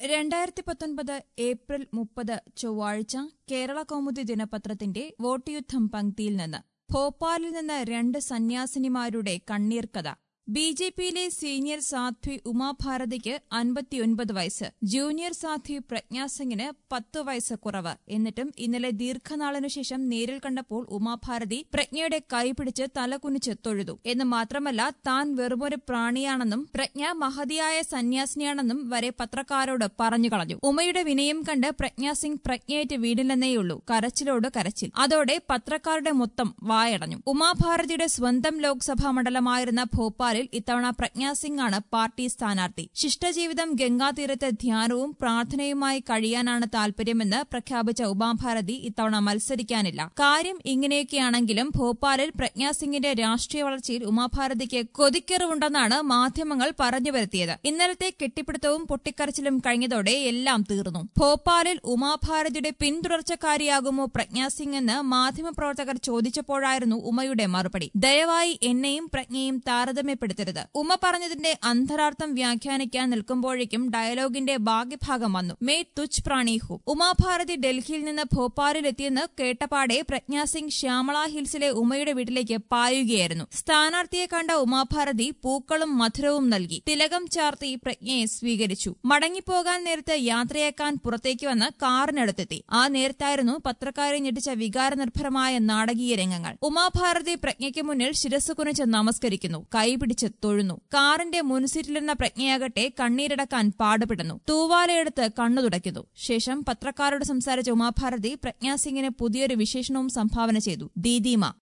രണ്ടായിരത്തി പത്തൊൻപത് ഏപ്രിൽ മുപ്പത് ചൊവ്വാഴ്ച കേരള കൗമുദി ദിനപത്രത്തിന്റെ വോട്ട് യുദ്ധം പങ്ക്തിയിൽ നിന്ന് ഭോപ്പാലിൽ നിന്ന് രണ്ട് സന്യാസിനിമാരുടെ കണ്ണീർ കഥ ബി ജെ പിയിലെ സീനിയർ സാധ്വി ഉമാഭാരതിക്ക് അൻപത്തിയൊൻപത് വയസ്സ് ജൂനിയർ സാധ്വി പ്രജ്ഞാ സിംഗിന് പത്ത് വയസ്സ് കുറവ് എന്നിട്ടും ഇന്നലെ ദീർഘനാളിനു ശേഷം നേരിൽ കണ്ടപ്പോൾ ഉമാഭാരതി പ്രജ്ഞയുടെ കൈപിടിച്ച് തലകുനിച്ച് തൊഴുതു എന്ന് മാത്രമല്ല താൻ വെറുമൊരു പ്രാണിയാണെന്നും പ്രജ്ഞ മഹതിയായ സന്യാസിനിയാണെന്നും വരെ പത്രക്കാരോട് പറഞ്ഞു കളഞ്ഞു ഉമയുടെ വിനയം കണ്ട് പ്രജ്ഞാ സിംഗ് പ്രജ്ഞയേറ്റ് വീടില്ലെന്നേയുള്ളൂ കരച്ചിലോട് കരച്ചിൽ അതോടെ പത്രക്കാരുടെ മൊത്തം വായടഞ്ഞു ഉമാഭാരതിയുടെ സ്വന്തം ലോക്സഭാ മണ്ഡലമായിരുന്ന ഭോപ്പാലിൽ ഇത്തവണ പ്രജ്ഞാ സിംഗ് ആണ് പാർട്ടി സ്ഥാനാർത്ഥി ശിഷ്ടജീവിതം ഗംഗാതീരത്ത് ധ്യാനവും പ്രാർത്ഥനയുമായി കഴിയാനാണ് താൽപര്യമെന്ന് പ്രഖ്യാപിച്ച ഉമാഭാരതി ഇത്തവണ മത്സരിക്കാനില്ല കാര്യം ഇങ്ങനെയൊക്കെയാണെങ്കിലും ഭോപ്പാലിൽ പ്രജ്ഞാ സിംഗിന്റെ രാഷ്ട്രീയ വളർച്ചയിൽ ഉമാഭാരതിക്ക് കൊതിക്കറിവുണ്ടെന്നാണ് മാധ്യമങ്ങൾ പറഞ്ഞു വരുത്തിയത് ഇന്നലത്തെ കെട്ടിപ്പിടുത്തവും പൊട്ടിക്കരച്ചിലും കഴിഞ്ഞതോടെ എല്ലാം തീർന്നു ഭോപ്പാലിൽ ഉമാഭാരതിയുടെ പിന്തുടർച്ചക്കാരിയാകുമോ പ്രജ്ഞാ സിംഗ് എന്ന് മാധ്യമപ്രവർത്തകർ ചോദിച്ചപ്പോഴായിരുന്നു ഉമയുടെ മറുപടി ദയവായി എന്നെയും പ്രജ്ഞയും താരതമ്യപ്പെടുത്തരുത് ഉമ പറഞ്ഞതിന്റെ അന്തരാർത്ഥം വ്യാഖ്യാനിക്കാൻ നിൽക്കുമ്പോഴേക്കും ഡയലോഗിന്റെ ബാക്കിഭാഗം വന്നു മേ തുച്ച് പ്രാണി ഹു ഉമാഭാരതി ഡൽഹിയിൽ നിന്ന് ഭോപ്പാലിലെത്തിയെന്ന് കേട്ടപാടെ പ്രജ്ഞാ സിംഗ് ശ്യാമള ഹിൽസിലെ ഉമയുടെ വീട്ടിലേക്ക് പായുകയായിരുന്നു സ്ഥാനാർത്ഥിയെ കണ്ട ഉമാഭാരതി പൂക്കളും മധുരവും നൽകി തിലകം ചാർത്തി പ്രജ്ഞയെ സ്വീകരിച്ചു മടങ്ങിപ്പോകാൻ നേരത്ത് യാത്രയാക്കാൻ പുറത്തേക്ക് വന്ന് കാറിനടുത്തെത്തി ആ നേരത്തായിരുന്നു പത്രക്കാരെ ഞെട്ടിച്ച വികാരനിർഭരമായ നാടകീയ രംഗങ്ങൾ ഉമാഭാരതി പ്രജ്ഞയ്ക്ക് മുന്നിൽ ശിരസ് കുനിച്ച് നമസ്കരിക്കുന്നു കൈപിടിച്ച് തൊഴുന്നു കാറിന്റെ മുൻസീറ്റിലിരുന്ന പ്രജ്ഞയാകട്ടെ കണ്ണീരടക്കാൻ പാടുപെടുന്നു തൂവാലയെടുത്ത് കണ്ണു തുടയ്ക്കുന്നു ശേഷം പത്രക്കാരോട് സംസാരിച്ച ഉമാഭാരതി പ്രജ്ഞാ സിംഗിന് പുതിയൊരു വിശേഷണവും സംഭാവന ചെയ്തു ദീദീമ